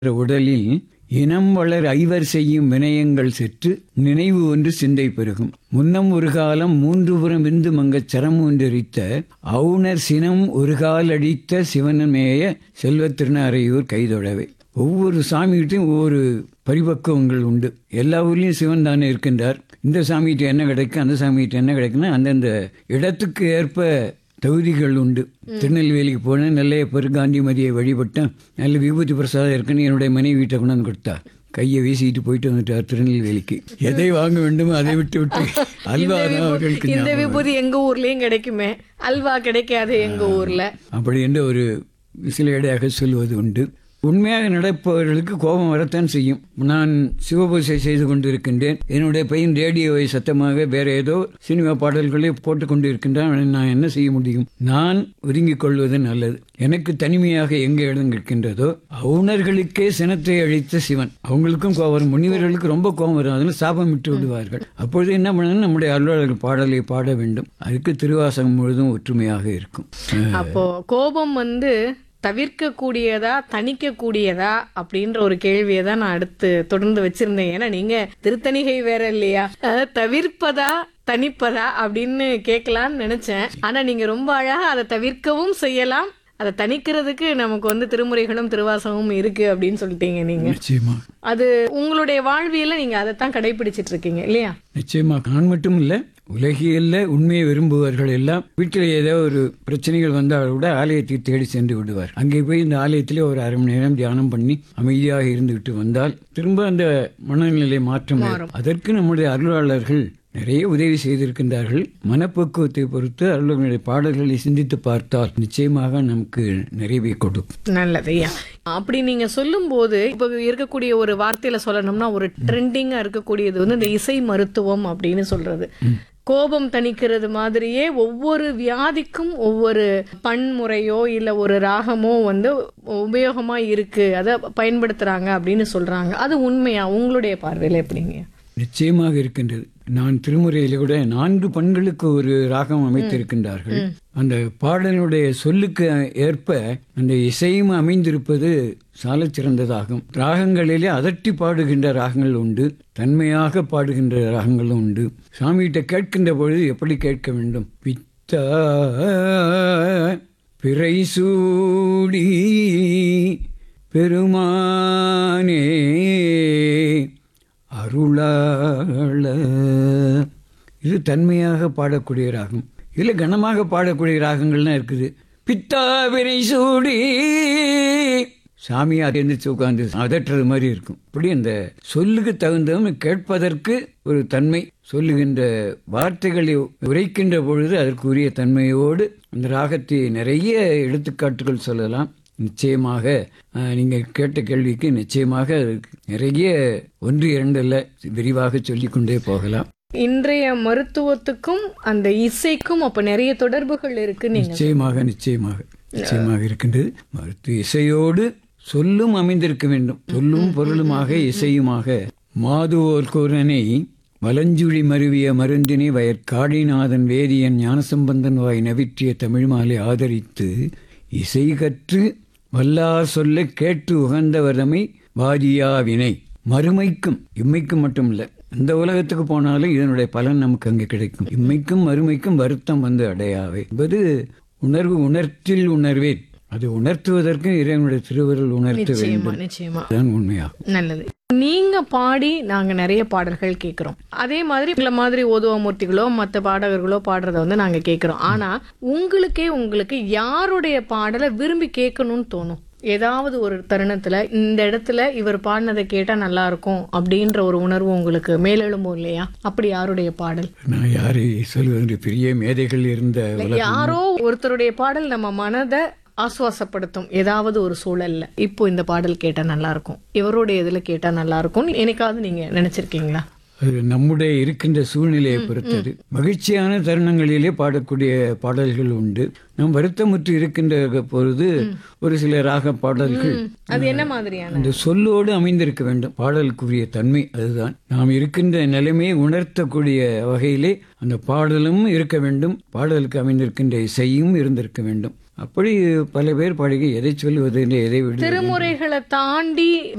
உடலில் இனம் வளர் ஐவர் செய்யும் வினயங்கள் செற்று நினைவு ஒன்று சிந்தை பெருகும் முன்னம் ஒரு காலம் மூன்று புறம் விந்து மங்கச் சரம் ஒன்றெரித்த அவுணர் சினம் ஒரு கால் அடித்த சிவனமேய செல்வத் திருநாரையூர் கைதொழவே ஒவ்வொரு சாமிகிட்டையும் ஒவ்வொரு பரிபக்குவங்கள் உண்டு எல்லா ஊர்லேயும் சிவன் தானே இருக்கின்றார் இந்த சாமிகிட்ட என்ன கிடைக்கும் அந்த சாமிகிட்ட என்ன கிடைக்குன்னா அந்தந்த இடத்துக்கு ஏற்ப தகுதிகள் உண்டு திருநெல்வேலிக்கு போனேன் நல்ல பெருகாந்திமதியை வழிபட்டேன் நல்ல விபூதி பிரசாதம் இருக்குன்னு என்னுடைய மனைவி வீட்டை கொண்டாந்து கொடுத்தா கையை வீசிட்டு போயிட்டு வந்துட்டார் திருநெல்வேலிக்கு எதை வாங்க வேண்டுமோ அதை விட்டு விட்டு அல்வா தான் அவர்களுக்கு இந்த ஞாபகம். விபூதி எங்க ஊர்லயும் கிடைக்குமே அல்வா கிடைக்காது எங்க ஊர்ல அப்படி என்று ஒரு சில இடையாக சொல்வது உண்டு உண்மையாக நடப்பவர்களுக்கு கோபம் வரத்தான் செய்யும் நான் சிவபூசை செய்து கொண்டிருக்கின்றேன் என்னுடைய பையன் ரேடியோவை சத்தமாக வேற ஏதோ சினிமா பாடல்களை போட்டுக் கொண்டிருக்கின்றான் நான் என்ன செய்ய முடியும் நான் ஒதுங்கிக் கொள்வது நல்லது எனக்கு தனிமையாக எங்கே இடம் இருக்கின்றதோ அவுணர்களுக்கே சினத்தை அழித்த சிவன் அவங்களுக்கும் கோபம் வரும் முனிவர்களுக்கு ரொம்ப கோபம் வரும் அதில் சாபம் விட்டு விடுவார்கள் அப்பொழுது என்ன பண்ணணும் நம்முடைய அலுவலர்கள் பாடலை பாட வேண்டும் அதுக்கு திருவாசகம் முழுதும் ஒற்றுமையாக இருக்கும் அப்போ கோபம் வந்து தவிர்க்க கூடியதா தணிக்க கூடியதா அப்படின்ற ஒரு கேள்வியை தான் நான் அடுத்து தொடர்ந்து வச்சிருந்தேன் ஏன்னா நீங்க திருத்தணிகை வேற இல்லையா அதாவது தவிர்ப்பதா தணிப்பதா அப்படின்னு கேட்கலான்னு நினைச்சேன் ஆனா நீங்க ரொம்ப அழகா அதை தவிர்க்கவும் செய்யலாம் அதை தணிக்கிறதுக்கு நமக்கு வந்து திருமுறைகளும் திருவாசகமும் இருக்கு அப்படின்னு சொல்லிட்டீங்க நீங்க நிச்சயமா அது உங்களுடைய வாழ்வியல நீங்க அதைத்தான் கடைபிடிச்சிட்டு இருக்கீங்க இல்லையா நிச்சயமா நான் மட்டும் இல்ல உலகியல்ல உண்மையை விரும்புவர்கள் எல்லாம் வீட்டில் ஏதோ ஒரு பிரச்சனைகள் வந்தால் கூட ஆலயத்தை தேடி சென்று விடுவார் அங்கே போய் இந்த ஆலயத்திலே ஒரு அரை மணி நேரம் தியானம் பண்ணி அமைதியாக இருந்து விட்டு வந்தால் திரும்ப அந்த மனநிலை மாற்றம் வரும். அதற்கு நம்முடைய அருளாளர்கள் நிறைய உதவி செய்திருக்கின்றார்கள் மனப்பக்குவத்தை பொறுத்து அருளுடைய பாடல்களை சிந்தித்து பார்த்தால் நிச்சயமாக நமக்கு நிறைவை கொடுக்கும் நல்லது ஐயா அப்படி நீங்க சொல்லும்போது இப்போ இருக்கக்கூடிய ஒரு வார்த்தையில சொல்லணும்னா ஒரு ட்ரெண்டிங்கா இருக்கக்கூடியது வந்து இந்த இசை மருத்துவம் அப்படின்னு சொல்றது கோபம் தணிக்கிறது மாதிரியே ஒவ்வொரு வியாதிக்கும் ஒவ்வொரு பன்முறையோ இல்ல ஒரு ராகமோ வந்து உபயோகமா இருக்கு அதை பயன்படுத்துறாங்க அப்படின்னு சொல்றாங்க அது உண்மையா உங்களுடைய பார்வையில எப்படிங்க நிச்சயமாக இருக்கின்றது நான் திருமுறையில கூட நான்கு பண்களுக்கு ஒரு ராகம் அமைத்திருக்கின்றார்கள் அந்த பாடலுடைய சொல்லுக்கு ஏற்ப அந்த இசையும் அமைந்திருப்பது சாலச் சிறந்ததாகும் ராகங்களிலே அதட்டி பாடுகின்ற ராகங்கள் உண்டு தன்மையாக பாடுகின்ற ராகங்களும் உண்டு சாமிகிட்ட கேட்கின்ற பொழுது எப்படி கேட்க வேண்டும் பித்தா பிறை சூடி பெருமானே அருளாள இது தன்மையாக பாடக்கூடிய ராகம் இதில் கனமாக பாடக்கூடிய ராகங்கள்லாம் இருக்குது பித்தாவினை சூடி சாமியார் எந்திரிச்சு உட்காந்து அதட்டுறது மாதிரி இருக்கும் இப்படி அந்த சொல்லுக்கு தகுந்தவன் கேட்பதற்கு ஒரு தன்மை சொல்லுகின்ற வார்த்தைகளை உரைக்கின்ற பொழுது அதற்குரிய தன்மையோடு அந்த ராகத்தை நிறைய எடுத்துக்காட்டுகள் சொல்லலாம் நிச்சயமாக அஹ், நீங்க கேட்ட கேள்விக்கு நிச்சயமாக அதுக்கு நிறைய ஒன்று இரண்டு அல்ல விரிவாக சொல்லிக்கொண்டே போகலாம் இன்றைய மருத்துவத்துக்கும் அந்த இசைக்கும் அப்ப நிறைய தொடர்புகள் இருக்கு நீங்க நிச்சயமாக நிச்சயமாக நிச்சயமாக இருக்கின்றது மருத்துவ இசையோடு சொல்லும் அமைந்திருக்க வேண்டும் சொல்லும் பொருளுமாக இசையுமாக மாதுவோர் கூரனை வலஞ்சுழி மருவிய மருந்தினை வயற்காடிநாதன் வேதியன் ஞானசம்பந்தன் வாய் நவிற்றிய தமிழ் மாலை ஆதரித்து இசை கற்று வல்லார் சொல்ல கேட்டு உகந்தவரமை வாதியா வினை மறுமைக்கும் இம்மைக்கும் மட்டும் இல்லை இந்த உலகத்துக்கு போனாலும் இதனுடைய பலன் நமக்கு அங்கே கிடைக்கும் இம்மைக்கும் மறுமைக்கும் வருத்தம் வந்து அடையாவே என்பது உணர்வு உணர்த்தில் உணர்வேன் அது உணர்த்துவதற்கு இறைவனுடைய திருவருள் உணர்த்த நிச்சயமா வேண்டும் நிச்சயமா அதுதான் உண்மையாகும் நல்லது நீங்க பாடி நாங்க நிறைய பாடல்கள் கேட்கிறோம் அதே மாதிரி உங்களை மாதிரி ஓதுவமூர்த்திகளோ மத்த பாடகர்களோ பாடுறத வந்து நாங்க கேட்கிறோம் ஆனா உங்களுக்கே உங்களுக்கு யாருடைய பாடலை விரும்பி கேட்கணும்னு தோணும் ஏதாவது ஒரு தருணத்துல இந்த இடத்துல இவர் பாடினதை கேட்டா நல்லா இருக்கும் அப்படின்ற ஒரு உணர்வு உங்களுக்கு மேலெழும்பும் இல்லையா அப்படி யாருடைய பாடல் நான் யாரை சொல்வது பெரிய மேதைகள் இருந்த உலகம் யாரோ ஒருத்தருடைய பாடல் நம்ம மனதை ஆசுவாசப்படுத்தும் ஏதாவது ஒரு சூழல்ல இப்போ இந்த பாடல் கேட்டா நல்லா இருக்கும் இவருடைய இதுல கேட்டா நல்லா இருக்கும் என்னைக்காவது நீங்க நினைச்சிருக்கீங்களா அது நம்முடைய இருக்கின்ற சூழ்நிலையை பொறுத்தது மகிழ்ச்சியான தருணங்களிலே பாடக்கூடிய பாடல்கள் உண்டு நாம் வருத்தமுற்று இருக்கின்ற பொழுது ஒரு சில ராக பாடல்கள் அது என்ன மாதிரியான அந்த சொல்லோடு அமைந்திருக்க வேண்டும் பாடலுக்குரிய தன்மை அதுதான் நாம் இருக்கின்ற நிலைமையை உணர்த்தக்கூடிய வகையிலே அந்த பாடலும் இருக்க வேண்டும் பாடலுக்கு அமைந்திருக்கின்ற இசையும் இருந்திருக்க வேண்டும் அப்படி பல பேர் பாடுகை எதை சொல்லுவது என்று எதை விடுவது திருமுறைகளை தாண்டி